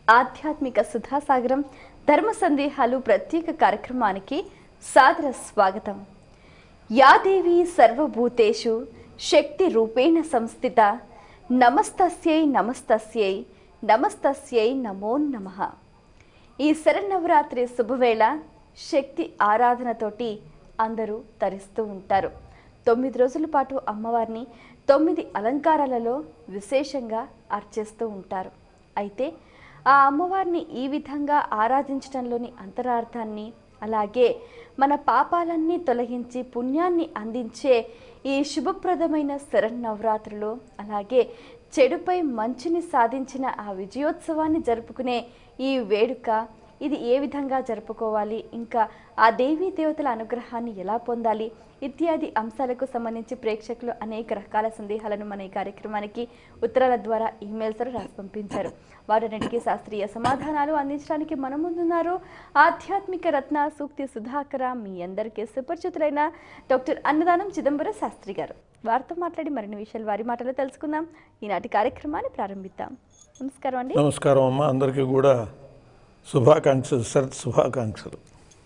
ఆధ్యాత్మిక సుధాసాగరం ధర్మ సందేహాలు ప్రత్యేక కార్యక్రమానికి సాదర స్వాగతం యాదేవి సర్వభూతేషు శక్తి రూపేణ సంస్థిత నమస్తస్యై నమస్తస్యై నమస్తస్యై నమో నమః ఈ శరన్నవరాత్రి శుభవేళ శక్తి ఆరాధనతోటి అందరూ తరిస్తూ ఉంటారు తొమ్మిది రోజుల పాటు అమ్మవారిని తొమ్మిది అలంకారాలలో విశేషంగా అర్చిస్తూ ఉంటారు అయితే ఆ అమ్మవారిని ఈ విధంగా ఆరాధించడంలోని అంతరార్థాన్ని అలాగే మన పాపాలన్నీ తొలగించి పుణ్యాన్ని అందించే ఈ శుభప్రదమైన శరన్నవరాత్రులు అలాగే చెడుపై మంచిని సాధించిన ఆ విజయోత్సవాన్ని జరుపుకునే ఈ వేడుక ఇది ఏ విధంగా జరుపుకోవాలి ఇంకా ఆ దేవీ దేవతల అనుగ్రహాన్ని ఎలా పొందాలి ఇత్యాది అంశాలకు సంబంధించి ప్రేక్షకులు అనేక రకాల సందేహాలను మన ఈ కార్యక్రమానికి ఉత్తరాల ద్వారా ఈమెయిల్స్ ద్వారా రాసి పంపించారు వాటన్నిటికీ శాస్త్రీయ సమాధానాలు అందించడానికి మన ముందున్నారు ఆధ్యాత్మిక రత్న సూక్తి సుధాకర మీ అందరికీ సుపరిచితులైన డాక్టర్ అన్నదానం చిదంబర శాస్త్రి గారు వారితో మాట్లాడి మరిన్ని విషయాలు వారి మాటలో తెలుసుకుందాం ఈనాటి కార్యక్రమాన్ని ప్రారంభిద్దాం నమస్కారం అండి నమస్కారం అమ్మ అందరికీ కూడా శుభాకాంక్షలు శరత్ శుభాకాంక్షలు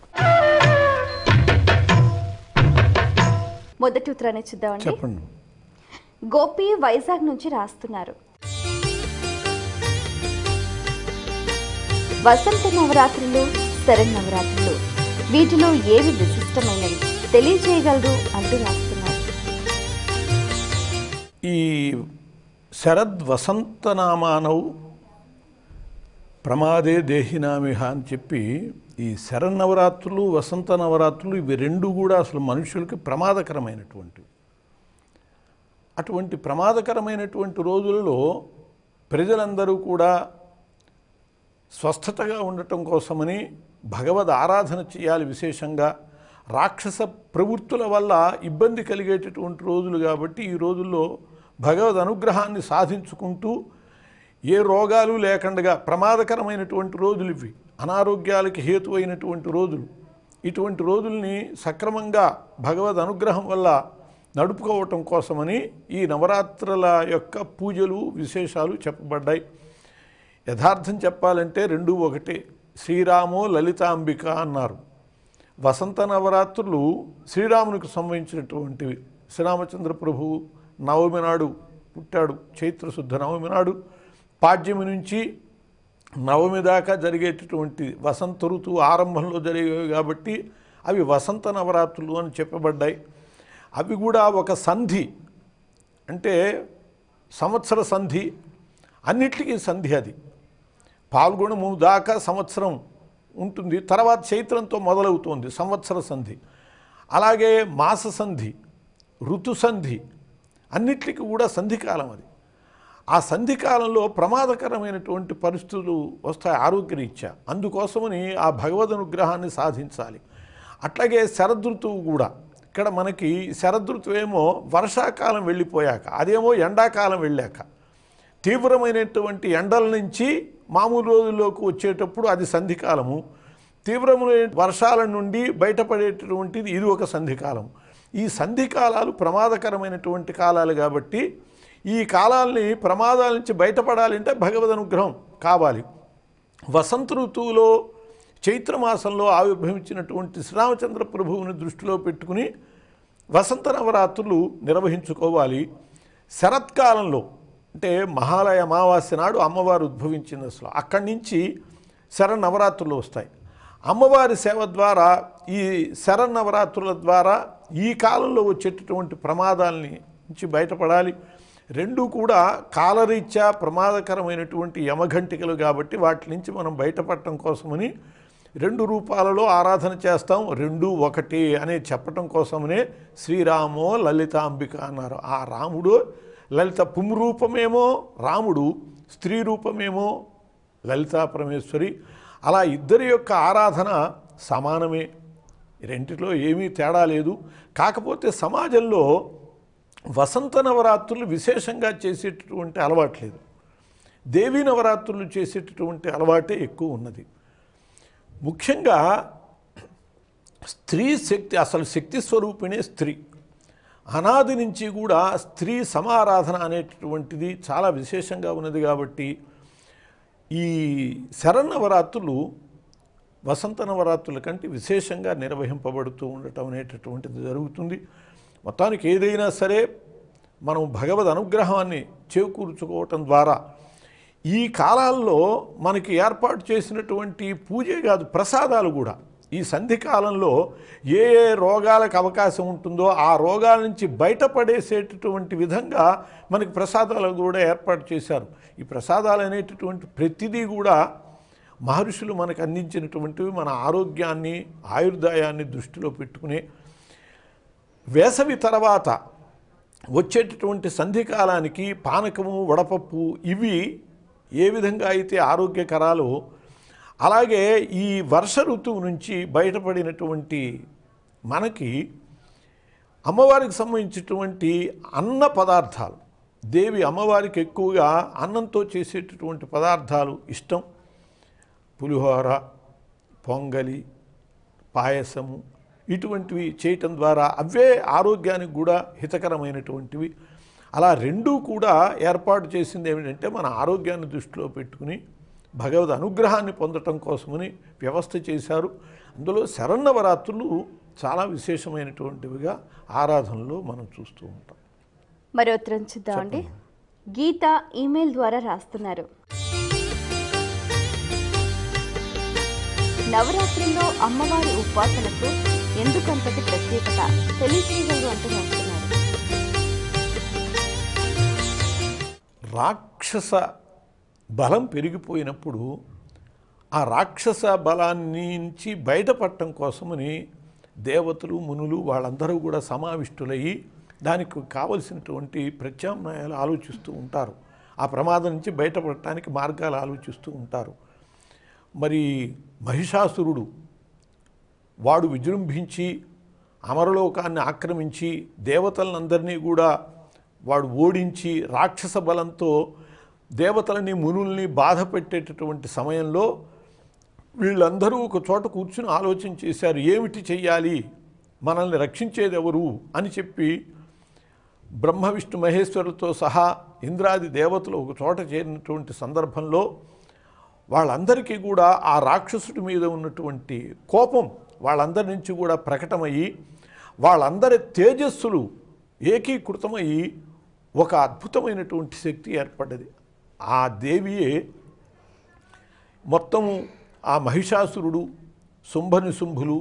మొదటి ఉత్తరాన్ని చూద్దామండి చెప్పండి గోపి వైజాగ్ నుంచి రాస్తున్నారు వసంత నవరాత్రులు శరన్నవరాత్రులు వీటిలో ఏవి విశిష్టమైనవి తెలియజేయగలరు అంటూ రాస్తున్నారు ఈ శరద్ వసంతనామానవు ప్రమాదే దేహినామిహ అని చెప్పి ఈ శరన్నవరాత్రులు వసంత నవరాత్రులు ఇవి రెండు కూడా అసలు మనుషులకి ప్రమాదకరమైనటువంటివి అటువంటి ప్రమాదకరమైనటువంటి రోజులలో ప్రజలందరూ కూడా స్వస్థతగా ఉండటం కోసమని భగవద్ ఆరాధన చేయాలి విశేషంగా రాక్షస ప్రవృత్తుల వల్ల ఇబ్బంది కలిగేటటువంటి రోజులు కాబట్టి ఈ రోజుల్లో భగవద్ అనుగ్రహాన్ని సాధించుకుంటూ ఏ రోగాలు లేకుండా ప్రమాదకరమైనటువంటి రోజులు ఇవి అనారోగ్యాలకి హేతువైనటువంటి రోజులు ఇటువంటి రోజుల్ని సక్రమంగా భగవద్ అనుగ్రహం వల్ల నడుపుకోవటం కోసమని ఈ నవరాత్రుల యొక్క పూజలు విశేషాలు చెప్పబడ్డాయి యథార్థం చెప్పాలంటే రెండు ఒకటే శ్రీరామో లలితాంబిక అన్నారు వసంత నవరాత్రులు శ్రీరామునికి సంబంధించినటువంటివి శ్రీరామచంద్ర ప్రభువు నవమి నాడు పుట్టాడు చైత్రశుద్ధ నవమి నాడు పాడ్యమి నుంచి నవమి దాకా జరిగేటటువంటి వసంత ఋతువు ఆరంభంలో జరిగేవి కాబట్టి అవి వసంత నవరాత్రులు అని చెప్పబడ్డాయి అవి కూడా ఒక సంధి అంటే సంవత్సర సంధి అన్నిటికీ సంధి అది పాల్గొనము దాకా సంవత్సరం ఉంటుంది తర్వాత చైత్రంతో మొదలవుతోంది సంవత్సర సంధి అలాగే మాస సంధి ఋతు సంధి అన్నిటికీ కూడా సంధికాలం అది ఆ సంధికాలంలో ప్రమాదకరమైనటువంటి పరిస్థితులు వస్తాయి ఆరోగ్యరీత్యా అందుకోసమని ఆ భగవద్ అనుగ్రహాన్ని సాధించాలి అట్లాగే శరదృతువు కూడా ఇక్కడ మనకి శరదృతువు ఏమో వర్షాకాలం వెళ్ళిపోయాక అదేమో ఎండాకాలం వెళ్ళాక తీవ్రమైనటువంటి ఎండల నుంచి మామూలు రోజుల్లోకి వచ్చేటప్పుడు అది సంధికాలము తీవ్రమైన వర్షాల నుండి బయటపడేటటువంటిది ఇది ఒక సంధికాలం ఈ సంధికాలాలు ప్రమాదకరమైనటువంటి కాలాలు కాబట్టి ఈ కాలాల్ని ప్రమాదాల నుంచి బయటపడాలంటే భగవద్ అనుగ్రహం కావాలి వసంత ఋతువులో చైత్రమాసంలో ఆవిర్భవించినటువంటి శ్రీరామచంద్ర ప్రభువుని దృష్టిలో పెట్టుకుని వసంత నవరాత్రులు నిర్వహించుకోవాలి శరత్కాలంలో అంటే మహాలయ అమావాస్య నాడు అమ్మవారు ఉద్భవించింది అసలు అక్కడి నుంచి శరన్నవరాత్రులు వస్తాయి అమ్మవారి సేవ ద్వారా ఈ శరన్నవరాత్రుల ద్వారా ఈ కాలంలో వచ్చేటటువంటి ప్రమాదాలని నుంచి బయటపడాలి రెండు కూడా కాలరీత్యా ప్రమాదకరమైనటువంటి యమఘంటికలు కాబట్టి వాటి నుంచి మనం బయటపడటం కోసమని రెండు రూపాలలో ఆరాధన చేస్తాం రెండు ఒకటి అనే చెప్పటం కోసమనే శ్రీరామో లలితాంబిక అన్నారు ఆ రాముడు లలిత పుంరూపమేమో రాముడు స్త్రీ రూపమేమో లలితా పరమేశ్వరి అలా ఇద్దరి యొక్క ఆరాధన సమానమే రెంటిలో ఏమీ తేడా లేదు కాకపోతే సమాజంలో వసంత నవరాత్రులు విశేషంగా చేసేటటువంటి అలవాట్లేదు దేవీ నవరాత్రులు చేసేటటువంటి అలవాటే ఎక్కువ ఉన్నది ముఖ్యంగా స్త్రీ శక్తి అసలు శక్తి స్వరూపిణే స్త్రీ అనాది నుంచి కూడా స్త్రీ సమారాధన అనేటటువంటిది చాలా విశేషంగా ఉన్నది కాబట్టి ఈ శరన్నవరాత్రులు వసంత నవరాత్రుల కంటే విశేషంగా నిర్వహింపబడుతూ ఉండటం అనేటటువంటిది జరుగుతుంది మొత్తానికి ఏదైనా సరే మనం భగవద్ అనుగ్రహాన్ని చేకూర్చుకోవటం ద్వారా ఈ కాలాల్లో మనకి ఏర్పాటు చేసినటువంటి పూజే కాదు ప్రసాదాలు కూడా ఈ సంధి కాలంలో ఏ ఏ రోగాలకు అవకాశం ఉంటుందో ఆ రోగాల నుంచి బయటపడేసేటటువంటి విధంగా మనకి ప్రసాదాలు కూడా ఏర్పాటు చేశారు ఈ ప్రసాదాలు అనేటటువంటి ప్రతిదీ కూడా మహర్షులు మనకు అందించినటువంటివి మన ఆరోగ్యాన్ని ఆయుర్దాయాన్ని దృష్టిలో పెట్టుకుని వేసవి తర్వాత వచ్చేటటువంటి సంధికాలానికి పానకము వడపప్పు ఇవి ఏ విధంగా అయితే ఆరోగ్యకరాలో అలాగే ఈ వర్ష ఋతువు నుంచి బయటపడినటువంటి మనకి అమ్మవారికి సంబంధించినటువంటి అన్న పదార్థాలు దేవి అమ్మవారికి ఎక్కువగా అన్నంతో చేసేటటువంటి పదార్థాలు ఇష్టం పులిహోర పొంగలి పాయసము ఇటువంటివి చేయటం ద్వారా అవే ఆరోగ్యానికి కూడా హితకరమైనటువంటివి అలా రెండూ కూడా ఏర్పాటు చేసింది ఏమిటంటే మన ఆరోగ్యాన్ని దృష్టిలో పెట్టుకుని భగవద్ అనుగ్రహాన్ని పొందటం కోసమని వ్యవస్థ చేశారు అందులో శరన్నవరాత్రులు చాలా విశేషమైనటువంటివిగా ఆరాధనలో మనం చూస్తూ ఉంటాం మరి ఉత్తరం చూద్దామండి గీత ఈమెయిల్ ద్వారా రాస్తున్నారు నవరాత్రుల్లో అమ్మవారి ఉపాసనకు ఎందుకంతటి ప్రత్యేకత తెలియచేయగలరు అంటూ రాస్తున్నారు రాక్షస బలం పెరిగిపోయినప్పుడు ఆ రాక్షస బలాన్ని నుంచి బయటపడటం కోసమని దేవతలు మునులు వాళ్ళందరూ కూడా సమావిష్టులయ్యి దానికి కావలసినటువంటి ప్రత్యామ్నాయాలు ఆలోచిస్తూ ఉంటారు ఆ ప్రమాదం నుంచి బయటపడటానికి మార్గాలు ఆలోచిస్తూ ఉంటారు మరి మహిషాసురుడు వాడు విజృంభించి అమరలోకాన్ని ఆక్రమించి దేవతలందరినీ కూడా వాడు ఓడించి రాక్షస బలంతో దేవతలని మునుల్ని బాధ పెట్టేటటువంటి సమయంలో వీళ్ళందరూ ఒక చోట కూర్చుని ఆలోచన చేశారు ఏమిటి చెయ్యాలి మనల్ని రక్షించేది ఎవరు అని చెప్పి బ్రహ్మ విష్ణు మహేశ్వరులతో సహా ఇంద్రాది దేవతలు ఒక చోట చేరినటువంటి సందర్భంలో వాళ్ళందరికీ కూడా ఆ రాక్షసుడి మీద ఉన్నటువంటి కోపం వాళ్ళందరి నుంచి కూడా ప్రకటమయ్యి వాళ్ళందరి తేజస్సులు ఏకీకృతమయ్యి ఒక అద్భుతమైనటువంటి శక్తి ఏర్పడ్డది ఆ దేవియే మొత్తము ఆ మహిషాసురుడు శుంభని శుంభులు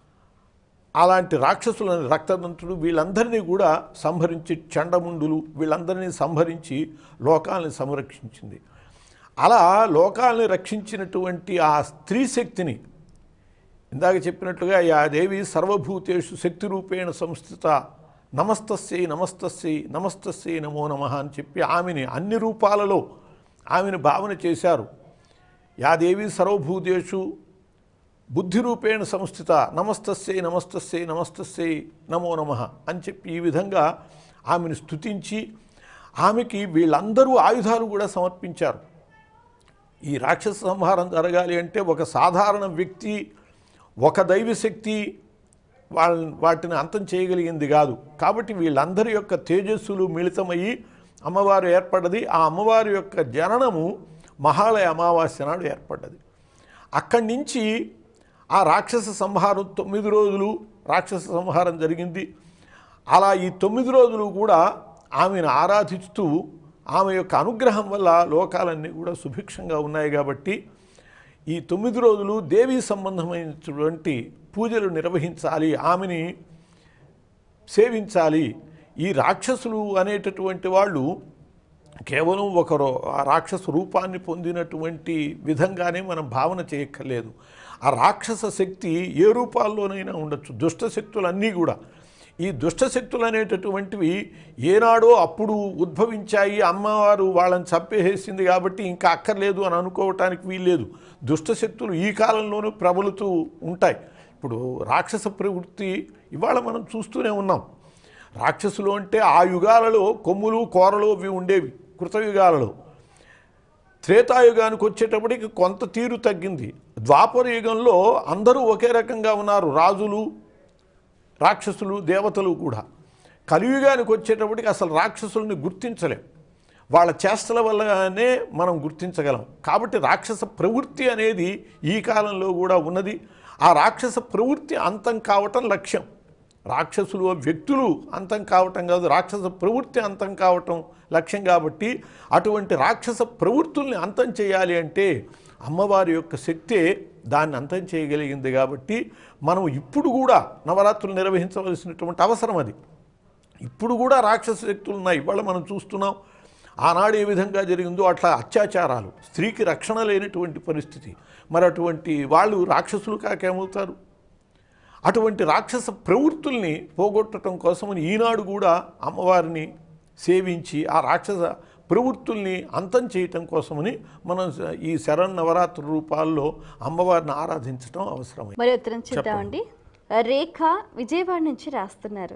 అలాంటి రాక్షసులను రక్తదంతుడు వీళ్ళందరినీ కూడా సంహరించి చండముండులు వీళ్ళందరినీ సంహరించి లోకాలను సంరక్షించింది అలా లోకాలను రక్షించినటువంటి ఆ స్త్రీ శక్తిని ఇందాక చెప్పినట్లుగా యా దేవి సర్వభూతేషు శక్తి రూపేణ సంస్థిత నమస్తస్యై నమస్తస్యై నమస్తస్యై నమో నమ అని చెప్పి ఆమెని అన్ని రూపాలలో ఆమెను భావన చేశారు యా దేవి సర్వభూతేషు బుద్ధి రూపేణ సంస్థిత నమస్తస్యై నమస్తస్యై నమస్తస్యై నమో నమ అని చెప్పి ఈ విధంగా ఆమెను స్తుతించి ఆమెకి వీళ్ళందరూ ఆయుధాలు కూడా సమర్పించారు ఈ రాక్షస సంహారం జరగాలి అంటే ఒక సాధారణ వ్యక్తి ఒక దైవశక్తి వాళ్ళ వాటిని అంతం చేయగలిగింది కాదు కాబట్టి వీళ్ళందరి యొక్క తేజస్సులు మిళితమయ్యి అమ్మవారు ఏర్పడ్డది ఆ అమ్మవారి యొక్క జననము మహాలయ అమావాస్య నాడు ఏర్పడ్డది అక్కడి నుంచి ఆ రాక్షస సంహారం తొమ్మిది రోజులు రాక్షస సంహారం జరిగింది అలా ఈ తొమ్మిది రోజులు కూడా ఆమెను ఆరాధిస్తూ ఆమె యొక్క అనుగ్రహం వల్ల లోకాలన్నీ కూడా సుభిక్షంగా ఉన్నాయి కాబట్టి ఈ తొమ్మిది రోజులు దేవీ సంబంధమైనటువంటి పూజలు నిర్వహించాలి ఆమెని సేవించాలి ఈ రాక్షసులు అనేటటువంటి వాళ్ళు కేవలం ఒక రో- ఆ రాక్షస రూపాన్ని పొందినటువంటి విధంగానే మనం భావన చేయక్కర్లేదు ఆ రాక్షస శక్తి ఏ రూపాల్లోనైనా ఉండొచ్చు దుష్ట శక్తులన్నీ కూడా ఈ దుష్ట శక్తులు అనేటటువంటివి ఏనాడో అప్పుడు ఉద్భవించాయి అమ్మవారు వాళ్ళని చంపేసేసింది కాబట్టి ఇంకా అక్కర్లేదు అని అనుకోవటానికి వీల్లేదు దుష్ట శక్తులు ఈ కాలంలోనూ ప్రబలుతూ ఉంటాయి ఇప్పుడు రాక్షస ప్రవృత్తి ఇవాళ మనం చూస్తూనే ఉన్నాం రాక్షసులు అంటే ఆ యుగాలలో కొమ్ములు కోరలు అవి ఉండేవి కృతయుగాలలో త్రేతాయుగానికి వచ్చేటప్పటికి కొంత తీరు తగ్గింది ద్వాపర యుగంలో అందరూ ఒకే రకంగా ఉన్నారు రాజులు రాక్షసులు దేవతలు కూడా కలియుగానికి వచ్చేటప్పటికి అసలు రాక్షసుల్ని గుర్తించలేం వాళ్ళ చేష్టల వల్లనే మనం గుర్తించగలం కాబట్టి రాక్షస ప్రవృత్తి అనేది ఈ కాలంలో కూడా ఉన్నది ఆ రాక్షస ప్రవృత్తి అంతం కావటం లక్ష్యం రాక్షసులు వ్యక్తులు అంతం కావటం కాదు రాక్షస ప్రవృత్తి అంతం కావటం లక్ష్యం కాబట్టి అటువంటి రాక్షస ప్రవృత్తుల్ని అంతం చేయాలి అంటే అమ్మవారి యొక్క శక్తే దాన్ని అంతం చేయగలిగింది కాబట్టి మనం ఇప్పుడు కూడా నవరాత్రులు నిర్వహించవలసినటువంటి అవసరం అది ఇప్పుడు కూడా రాక్షస శక్తులు ఉన్నాయి ఇవాళ మనం చూస్తున్నాం ఆనాడు ఏ విధంగా జరిగిందో అట్లా అత్యాచారాలు స్త్రీకి రక్షణ లేనటువంటి పరిస్థితి మరి అటువంటి వాళ్ళు రాక్షసులు కాకేమవుతారు అటువంటి రాక్షస ప్రవృత్తుల్ని పోగొట్టడం కోసమని ఈనాడు కూడా అమ్మవారిని సేవించి ఆ రాక్షస ప్రవృత్తుల్ని అంతం చేయటం కోసమని మనం ఈ శరణ్ నవరాత్రి రూపాల్లో అమ్మవారిని ఆరాధించడం అవసరమైంది మరి ఉత్తరం చూద్దామండి రేఖ విజయవాడ నుంచి రాస్తున్నారు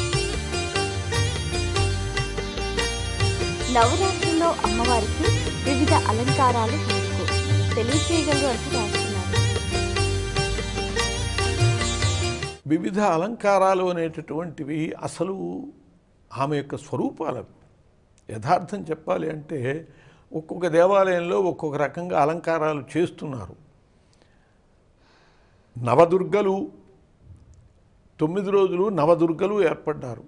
నవరాత్రుల్లో అమ్మవారికి వివిధ అలంకారాలు ఎందుకు తెలియచేయగలరు అంటూ రాస్తున్నారు వివిధ అలంకారాలు అనేటటువంటివి అసలు ఆమె యొక్క స్వరూపాలు అవి. యథార్థం చెప్పాలి అంటే ఒక్కొక్క దేవాలయంలో ఒక్కొక్క రకంగా అలంకారాలు చేస్తున్నారు నవదుర్గలు తొమ్మిది రోజులు నవదుర్గలు ఏర్పడ్డారు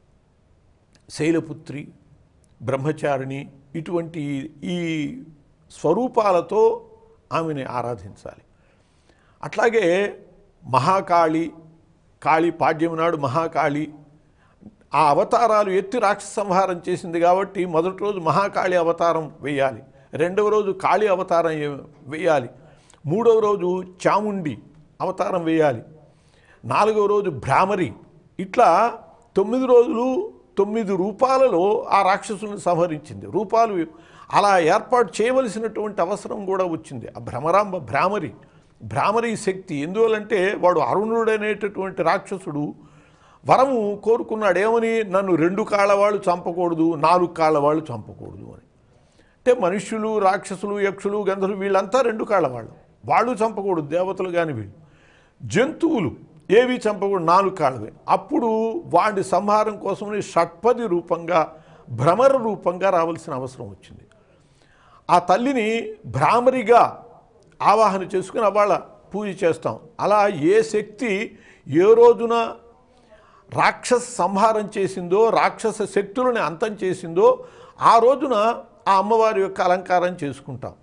శైలపుత్రి బ్రహ్మచారిణి ఇటువంటి ఈ స్వరూపాలతో ఆమెని ఆరాధించాలి అట్లాగే మహాకాళి కాళి పాడ్యం నాడు మహాకాళి ఆ అవతారాలు ఎత్తి రాక్షస సంహారం చేసింది కాబట్టి మొదటి రోజు మహాకాళి అవతారం వేయాలి రెండవ రోజు కాళి అవతారం ఏ- వేయాలి మూడవ రోజు చాముండి అవతారం వేయాలి నాలుగవ రోజు భ్రామరి ఇట్లా తొమ్మిది రోజులు తొమ్మిది రూపాలలో ఆ రాక్షసుని సంహరించింది రూపాలు అలా ఏర్పాటు చేయవలసినటువంటి అవసరం కూడా వచ్చింది ఆ భ్రమరాంబ భ్రామరి భ్రామరి శక్తి ఎందువలంటే వాడు అరుణుడు అనేటటువంటి రాక్షసుడు వరము కోరుకున్నాడు ఏమని నన్ను రెండు కాళ్ళ వాళ్ళు చంపకూడదు నాలుగు కాళ్ళ వాళ్ళు చంపకూడదు అని అంటే మనుష్యులు రాక్షసులు యక్షులు గంధర్వులు వీళ్ళంతా రెండు కాళ్ళ వాళ్ళు వాళ్ళు చంపకూడదు దేవతలు కాని వీళ్ళు జంతువులు ఏవి చంపకూడదు నాలుగు కాళ్ళవి అప్పుడు వాడి సంహారం కోసమని షట్పది రూపంగా భ్రమర రూపంగా రావాల్సిన అవసరం వచ్చింది ఆ తల్లిని భ్రామరిగా ఆవాహన చేసుకుని వాళ్ళ పూజ చేస్తాం అలా ఏ శక్తి ఏ రోజున రాక్షస సంహారం చేసిందో రాక్షస శక్తులని అంతం చేసిందో ఆ రోజున ఆ అమ్మవారి యొక్క అలంకారం చేసుకుంటాం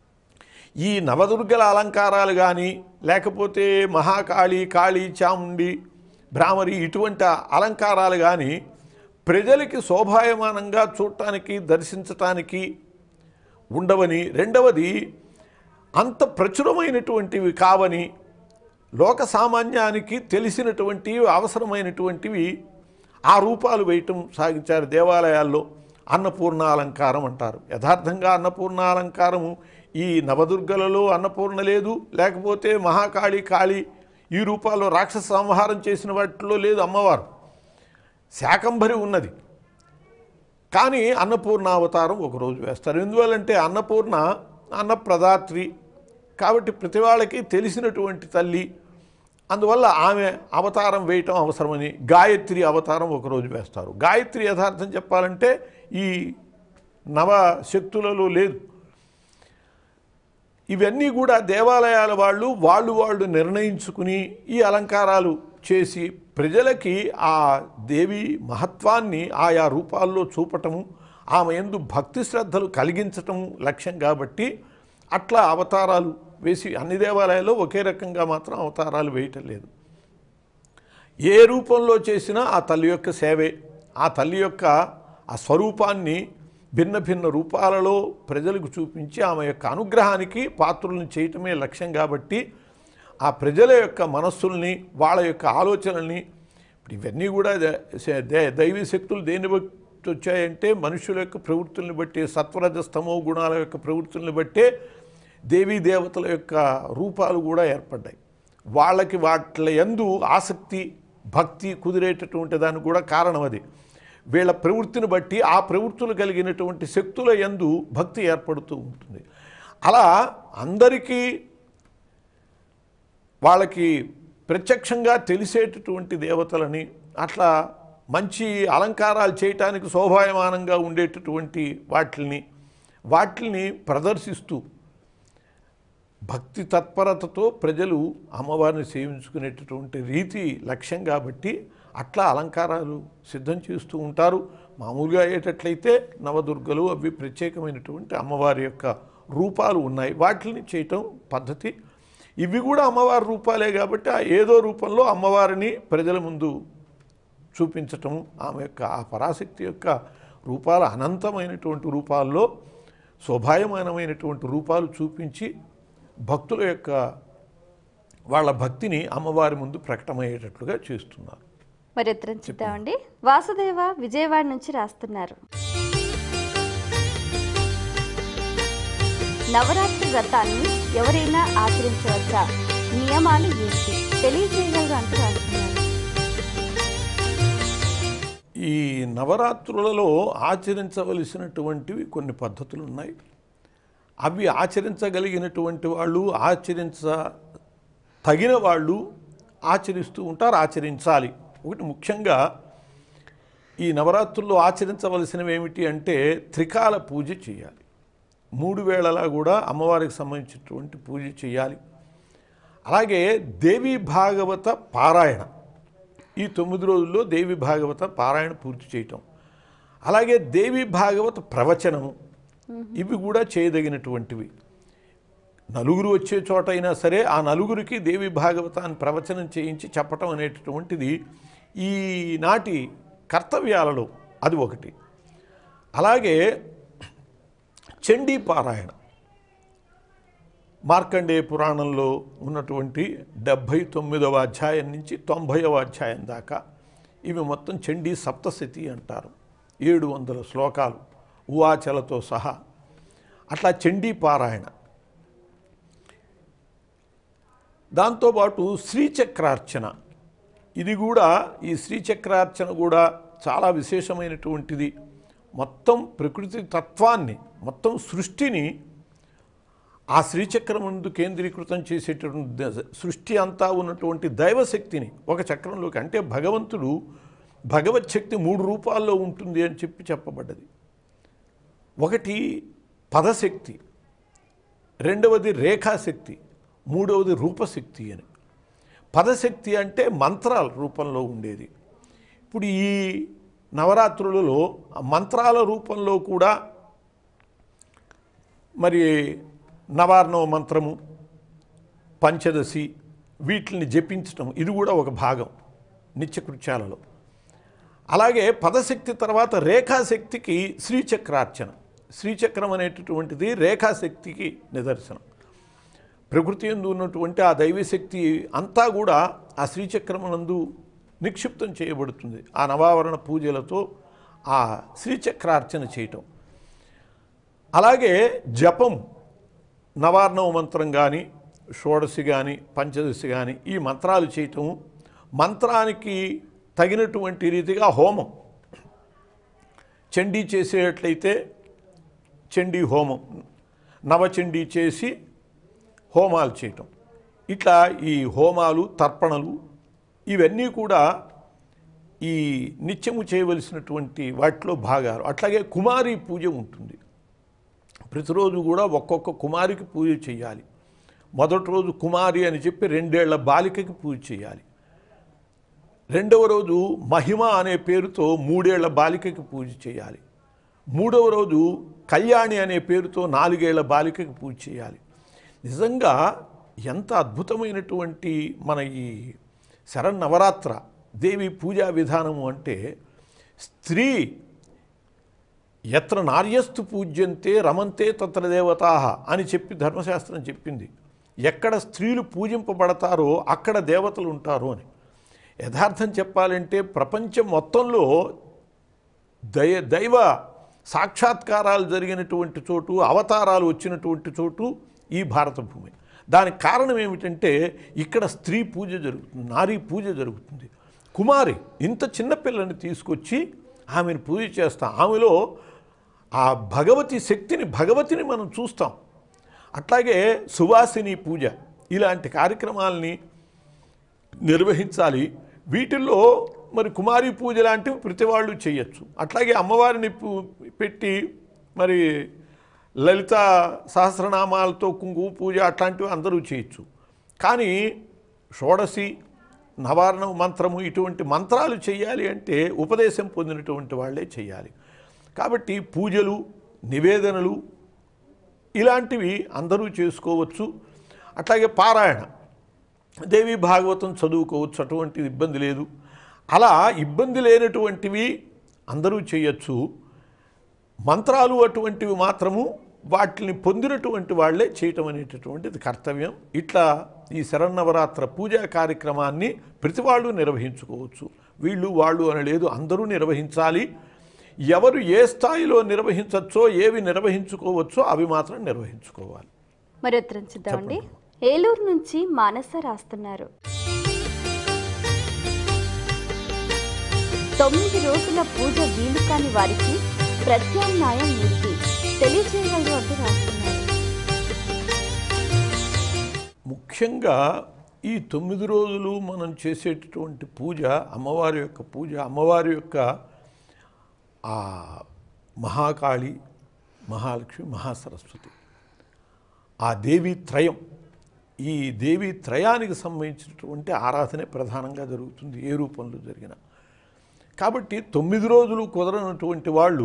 ఈ నవదుర్గల అలంకారాలు కానీ లేకపోతే మహాకాళి కాళీ చాముండి భ్రామరి ఇటువంటి అలంకారాలు కానీ ప్రజలకి శోభాయమానంగా చూడటానికి దర్శించటానికి ఉండవని రెండవది అంత ప్రచురమైనటువంటివి కావని లోక సామాన్యానికి తెలిసినటువంటివి అవసరమైనటువంటివి ఆ రూపాలు వేయటం సాగించారు దేవాలయాల్లో అన్నపూర్ణ అలంకారం అంటారు యథార్థంగా అన్నపూర్ణ అలంకారము ఈ నవదుర్గలలో అన్నపూర్ణ లేదు లేకపోతే మహాకాళి కాళి ఈ రూపాల్లో రాక్షస సంహారం చేసిన వాటిలో లేదు అమ్మవారు శాకంభరి ఉన్నది కానీ అన్నపూర్ణ అవతారం ఒకరోజు వేస్తారు ఎందువల్లంటే అన్నపూర్ణ అన్నప్రదాత్రి కాబట్టి ప్రతి వాళ్ళకి తెలిసినటువంటి తల్లి అందువల్ల ఆమె అవతారం వేయటం అవసరమని గాయత్రి అవతారం ఒకరోజు వేస్తారు గాయత్రి యథార్థం చెప్పాలంటే ఈ నవ శక్తులలో లేదు ఇవన్నీ కూడా దేవాలయాల వాళ్ళు వాళ్ళు వాళ్ళు నిర్ణయించుకుని ఈ అలంకారాలు చేసి ప్రజలకి ఆ దేవి మహత్వాన్ని ఆయా రూపాల్లో చూపటము ఆమె ఎందు భక్తి శ్రద్ధలు కలిగించటము లక్ష్యం కాబట్టి అట్లా అవతారాలు వేసి అన్ని దేవాలయాల్లో ఒకే రకంగా మాత్రం అవతారాలు వేయటం లేదు ఏ రూపంలో చేసినా ఆ తల్లి యొక్క సేవే ఆ తల్లి యొక్క ఆ స్వరూపాన్ని భిన్న భిన్న రూపాలలో ప్రజలకు చూపించి ఆమె యొక్క అనుగ్రహానికి పాత్రులను చేయటమే లక్ష్యం కాబట్టి ఆ ప్రజల యొక్క మనస్సుల్ని వాళ్ళ యొక్క ఆలోచనల్ని ఇప్పుడు ఇవన్నీ కూడా ద- సే- దే- దైవీ శక్తులు దేన్ని బట్టి వచ్చాయంటే మనుషుల యొక్క ప్రవృత్తుల్ని బట్టి సత్వరజస్తమో గుణాల యొక్క ప్రవృత్తుల్ని బట్టే దేవీ దేవతల యొక్క రూపాలు కూడా ఏర్పడ్డాయి వాళ్ళకి వాట్ల ఎందు ఆసక్తి భక్తి కుదిరేటటువంటి దానికి కూడా కారణం అది వీళ్ళ ప్రవృత్తిని బట్టి ఆ ప్రవృత్తులు కలిగినటువంటి శక్తుల ఎందు భక్తి ఏర్పడుతూ ఉంటుంది అలా అందరికీ వాళ్ళకి ప్రత్యక్షంగా తెలిసేటటువంటి దేవతలని అట్లా మంచి అలంకారాలు చేయటానికి శోభాయమానంగా ఉండేటటువంటి వాటిని వాటిని ప్రదర్శిస్తూ భక్తి తత్పరతతో ప్రజలు అమ్మవారిని సేవించుకునేటటువంటి రీతి లక్ష్యం కాబట్టి అట్లా అలంకారాలు సిద్ధం చేస్తూ ఉంటారు మామూలుగా అయ్యేటట్లయితే నవదుర్గలు అవి ప్రత్యేకమైనటువంటి అమ్మవారి యొక్క రూపాలు ఉన్నాయి వాటిని చేయటం పద్ధతి ఇవి కూడా అమ్మవారి రూపాలే కాబట్టి ఆ ఏదో రూపంలో అమ్మవారిని ప్రజల ముందు చూపించటం ఆమె యొక్క ఆ పరాశక్తి యొక్క రూపాలు అనంతమైనటువంటి రూపాల్లో శోభాయమానమైనటువంటి రూపాలు చూపించి భక్తుల యొక్క వాళ్ళ భక్తిని అమ్మవారి ముందు ప్రకటమయ్యేటట్లుగా చేస్తున్నారు మరి ఉత్తరం చూద్దామండి వాసుదేవ విజయవాడ నుంచి రాస్తున్నారు నవరాత్రి వ్రతాన్ని ఎవరైనా ఆచరించవచ్చా నియమాలు ఏంటి తెలియజేయగలరు అంటూ రాస్తున్నారు ఈ నవరాత్రులలో ఆచరించవలసినటువంటివి కొన్ని పద్ధతులు ఉన్నాయి అవి ఆచరించగలిగినటువంటి వాళ్ళు ఆచరించ తగిన వాళ్ళు ఆచరిస్తూ ఉంటారు ఆచరించాలి ఒకటి ముఖ్యంగా ఈ నవరాత్రుల్లో ఆచరించవలసినవి ఏమిటి అంటే త్రికాల పూజ చేయాలి మూడు వేళలా కూడా అమ్మవారికి సంబంధించినటువంటి పూజ చేయాలి అలాగే దేవీ భాగవత పారాయణ ఈ తొమ్మిది రోజుల్లో దేవి భాగవత పారాయణ పూర్తి చేయటం అలాగే దేవి భాగవత ప్రవచనము ఇవి కూడా చేయదగినటువంటివి నలుగురు వచ్చే చోట అయినా సరే ఆ నలుగురికి దేవి భాగవతాన్ని ప్రవచనం చేయించి చెప్పటం అనేటటువంటిది ఈనాటి కర్తవ్యాలలో అది ఒకటి అలాగే చండీ పారాయణ మార్కండేయ పురాణంలో ఉన్నటువంటి డెబ్భై తొమ్మిదవ అధ్యాయం నుంచి తొంభైవ అధ్యాయం దాకా ఇవి మొత్తం చండీ సప్తశతి అంటారు ఏడు వందల శ్లోకాలు ఉవాచలతో సహా అట్లా చండీ పారాయణ దాంతోపాటు శ్రీచక్రార్చన ఇది కూడా ఈ శ్రీచక్రార్చన కూడా చాలా విశేషమైనటువంటిది మొత్తం ప్రకృతి తత్వాన్ని మొత్తం సృష్టిని ఆ శ్రీచక్రం ముందు కేంద్రీకృతం చేసేటటువంటి ద- సృష్టి అంతా ఉన్నటువంటి దైవశక్తిని ఒక చక్రంలోకి అంటే భగవంతుడు భగవత్ శక్తి మూడు రూపాల్లో ఉంటుంది అని చెప్పి చెప్పబడ్డది ఒకటి పదశక్తి రెండవది రేఖాశక్తి మూడవది రూపశక్తి అని పదశక్తి అంటే మంత్రాల రూపంలో ఉండేది ఇప్పుడు ఈ నవరాత్రులలో ఆ మంత్రాల రూపంలో కూడా మరి నవార్ణవ మంత్రము పంచదశి వీటిని జపించటం ఇది కూడా ఒక భాగం నిత్యకృత్యాలలో అలాగే పదశక్తి తర్వాత రేఖాశక్తికి శ్రీచక్రార్చన శ్రీచక్రం అనేటటువంటిది రేఖాశక్తికి నిదర్శనం ప్రకృతి ఎందు ఉన్నటువంటి ఆ దైవశక్తి అంతా కూడా ఆ శ్రీచక్రమునందు నిక్షిప్తం చేయబడుతుంది ఆ నవావరణ పూజలతో ఆ శ్రీచక్రార్చన చేయటం అలాగే జపం నవార్ణవ మంత్రం కానీ షోడశి కానీ పంచదశి కానీ ఈ మంత్రాలు చేయటం మంత్రానికి తగినటువంటి రీతిగా హోమం చండీ చేసేటట్లయితే చండీ హోమం నవచండీ చేసి హోమాలు చేయటం ఇట్లా ఈ హోమాలు తర్పణలు ఇవన్నీ కూడా ఈ నిత్యము చేయవలసినటువంటి వాటిలో భాగాలు అట్లాగే కుమారి పూజ ఉంటుంది ప్రతిరోజు కూడా ఒక్కొక్క కుమారికి పూజ చేయాలి మొదటి రోజు కుమారి అని చెప్పి రెండేళ్ల బాలికకి పూజ చేయాలి రెండవ రోజు మహిమ అనే పేరుతో మూడేళ్ల బాలికకి పూజ చేయాలి మూడవ రోజు కళ్యాణి అనే పేరుతో నాలుగేళ్ల బాలికకి పూజ చేయాలి నిజంగా ఎంత అద్భుతమైనటువంటి మన ఈ శరన్నవరాత్ర దేవి పూజా విధానము అంటే స్త్రీ ఎత్ర నార్యస్తు పూజ్యంతే రమంతే తత్ర దేవతా అని చెప్పి ధర్మశాస్త్రం చెప్పింది ఎక్కడ స్త్రీలు పూజింపబడతారో అక్కడ దేవతలు ఉంటారు అని యథార్థం చెప్పాలంటే ప్రపంచం మొత్తంలో దయ దైవ సాక్షాత్కారాలు జరిగినటువంటి చోటు అవతారాలు వచ్చినటువంటి చోటు ఈ భారత భూమి దానికి కారణం ఏమిటంటే ఇక్కడ స్త్రీ పూజ జరుగుతుంది నారీ పూజ జరుగుతుంది కుమారి ఇంత చిన్నపిల్లని తీసుకొచ్చి ఆమెను పూజ చేస్తాం ఆమెలో ఆ భగవతి శక్తిని భగవతిని మనం చూస్తాం అట్లాగే సువాసిని పూజ ఇలాంటి కార్యక్రమాలని నిర్వహించాలి వీటిల్లో మరి కుమారి పూజ లాంటివి ప్రతి వాళ్ళు చేయొచ్చు అట్లాగే అమ్మవారిని పు- పెట్టి మరి లలిత సహస్రనామాలతో కుంకుమ పూజ అట్లాంటివి అందరూ చేయొచ్చు కానీ షోడశి నవారణ మంత్రము ఇటువంటి మంత్రాలు చేయాలి అంటే ఉపదేశం పొందినటువంటి వాళ్ళే చేయాలి కాబట్టి పూజలు నివేదనలు ఇలాంటివి అందరూ చేసుకోవచ్చు అట్లాగే పారాయణ దేవి భాగవతం చదువుకోవచ్చు అటువంటి ఇబ్బంది లేదు అలా ఇబ్బంది లేనటువంటివి అందరూ చేయొచ్చు మంత్రాలు అటువంటివి మాత్రము వాటిని పొందినటువంటి వాళ్ళే చేయటం అనేటటువంటిది కర్తవ్యం ఇట్లా ఈ శరన్నవరాత్ర పూజా కార్యక్రమాన్ని ప్రతి వాళ్ళు నిర్వహించుకోవచ్చు వీళ్ళు వాళ్ళు అని లేదు అందరూ నిర్వహించాలి ఎవరు ఏ స్థాయిలో నిర్వహించవచ్చో ఏవి నిర్వహించుకోవచ్చో అవి మాత్రం నిర్వహించుకోవాలి మరి ఉత్తరం చూద్దామండి ఏలూరు నుంచి మానస రాస్తున్నారు తొమ్మిది రోజుల పూజ వీలు కాని వారికి ప్రత్యామ్నాయం ఉంది తెలియజేయగలరు అంటూ రాస్తున్నారు ముఖ్యంగా ఈ తొమ్మిది రోజులు మనం చేసేటటువంటి పూజ అమ్మవారి యొక్క పూజ అమ్మవారి యొక్క ఆ మహాకాళి మహాలక్ష్మి మహాసరస్వతి ఆ దేవీ త్రయం ఈ దేవీ త్రయానికి సంబంధించినటువంటి ఆరాధనే ప్రధానంగా జరుగుతుంది ఏ రూపంలో జరిగిన కాబట్టి తొమ్మిది రోజులు కుదరనటువంటి వాళ్ళు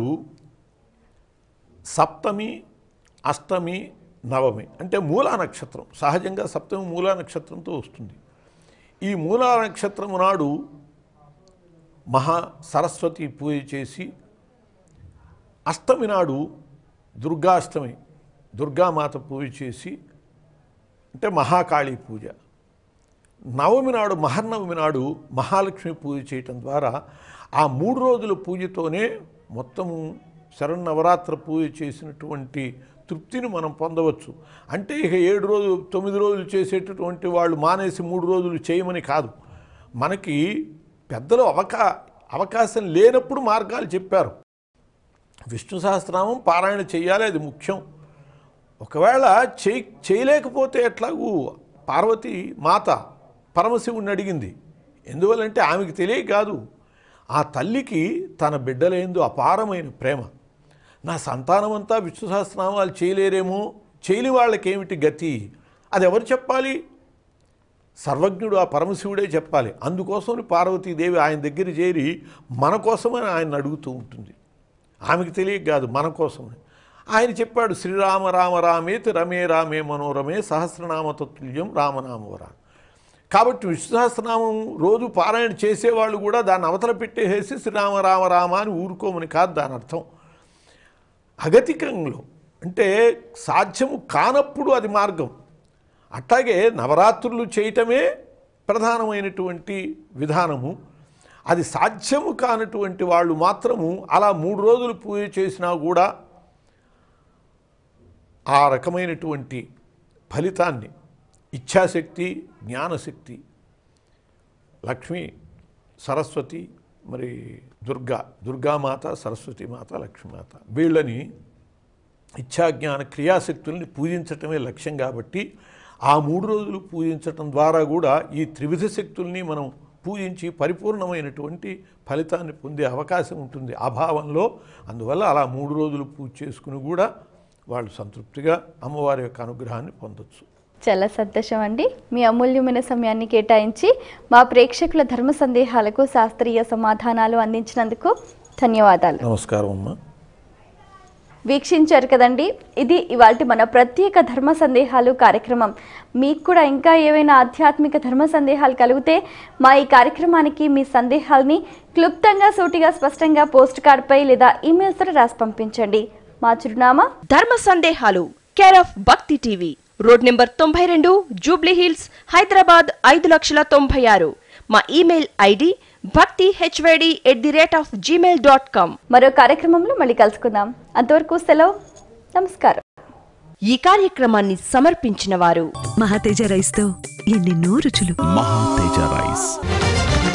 సప్తమి అష్టమి నవమి అంటే మూలా నక్షత్రం సహజంగా సప్తమి మూలా నక్షత్రంతో వస్తుంది ఈ మూలా నక్షత్రము నాడు మహా సరస్వతి పూజ చేసి అష్టమి నాడు దుర్గాష్టమి దుర్గామాత పూజ చేసి అంటే మహాకాళి పూజ నవమి నాడు మహర్నవమి నాడు మహాలక్ష్మి పూజ చేయటం ద్వారా ఆ మూడు రోజుల పూజతోనే మొత్తము శరన్నవరాత్ర పూజ చేసినటువంటి తృప్తిని మనం పొందవచ్చు అంటే ఇక ఏడు రోజులు తొమ్మిది రోజులు చేసేటటువంటి వాళ్ళు మానేసి మూడు రోజులు చేయమని కాదు మనకి పెద్దలు అవకా అవకాశం లేనప్పుడు మార్గాలు చెప్పారు విష్ణు సహస్రనామం పారాయణ చేయాలి అది ముఖ్యం ఒకవేళ చేయి చేయలేకపోతే ఎట్లాగూ పార్వతి మాత పరమశివుణ్ణి అడిగింది ఎందువల్లంటే ఆమెకి తెలియ కాదు ఆ తల్లికి తన బిడ్డలేందు అపారమైన ప్రేమ నా సంతానమంతా విష్ణు సహస్రనామాలు చేయలేరేమో చేయని వాళ్ళకేమిటి గతి అది ఎవరు చెప్పాలి సర్వజ్ఞుడు ఆ పరమశివుడే చెప్పాలి అందుకోసం పార్వతీదేవి ఆయన దగ్గర చేరి మన కోసమని ఆయన అడుగుతూ ఉంటుంది ఆమెకు తెలియక కాదు మన కోసమని ఆయన చెప్పాడు శ్రీరామ రామ రామేతి రమే రామే మనోరమే సహస్రనామ తత్తుల్యం రామనామవరా కాబట్టి విష్ణు సహస్రనామం రోజు పారాయణ చేసేవాళ్ళు కూడా దాన్ని అవతల పెట్టేసి శ్రీరామ రామ రామ అని ఊరుకోమని కాదు దాని అర్థం అగతికంలో అంటే సాధ్యము కానప్పుడు అది మార్గం అట్లాగే నవరాత్రులు చేయటమే ప్రధానమైనటువంటి విధానము అది సాధ్యము కానటువంటి వాళ్ళు మాత్రము అలా మూడు రోజులు పూజ చేసినా కూడా ఆ రకమైనటువంటి ఫలితాన్ని ఇచ్ఛాశక్తి జ్ఞానశక్తి లక్ష్మి సరస్వతి మరి దుర్గా దుర్గామాత సరస్వతి మాత లక్ష్మీమాత వీళ్ళని ఇచ్ఛాజ్ఞాన క్రియాశక్తుల్ని పూజించటమే లక్ష్యం కాబట్టి ఆ మూడు రోజులు పూజించటం ద్వారా కూడా ఈ త్రివిధ శక్తుల్ని మనం పూజించి పరిపూర్ణమైనటువంటి ఫలితాన్ని పొందే అవకాశం ఉంటుంది అభావంలో అందువల్ల అలా మూడు రోజులు పూజ చేసుకుని కూడా వాళ్ళు సంతృప్తిగా అమ్మవారి యొక్క అనుగ్రహాన్ని పొందొచ్చు చాలా సంతోషం అండి మీ అమూల్యమైన సమయాన్ని కేటాయించి మా ప్రేక్షకుల ధర్మ సందేహాలకు శాస్త్రీయ సమాధానాలు అందించినందుకు ధన్యవాదాలు నమస్కారం అమ్మా వీక్షించారు కదండి ఇది ఇవాళ మన ప్రత్యేక ధర్మ సందేహాలు కార్యక్రమం మీకు కూడా ఇంకా ఏవైనా ఆధ్యాత్మిక ధర్మ సందేహాలు కలిగితే మా ఈ కార్యక్రమానికి మీ సందేహాల్ని క్లుప్తంగా సూటిగా స్పష్టంగా పోస్ట్ కార్డ్పై లేదా ఈమెయిల్స్ ద్వారా రాసి పంపించండి మా చిరునామా ధర్మ సందేహాలు care of Bhakti TV road number తొంభై రెండు జూబ్లీ హిల్స్ హైదరాబాద్ ఐదు లక్షల తొంభై ఆరు మా email ID Bhakti HD at the rate of Gmail dot com మరో కార్యక్రమంలో మళ్ళీ కలుసుకుందాం అంతవరకు సెలవు నమస్కారం ఈ కార్యక్రమాన్ని సమర్పించిన వారు మహాతేజ రైస్తో ఎన్నెన్నో రుచులు మహాతేజ రైస్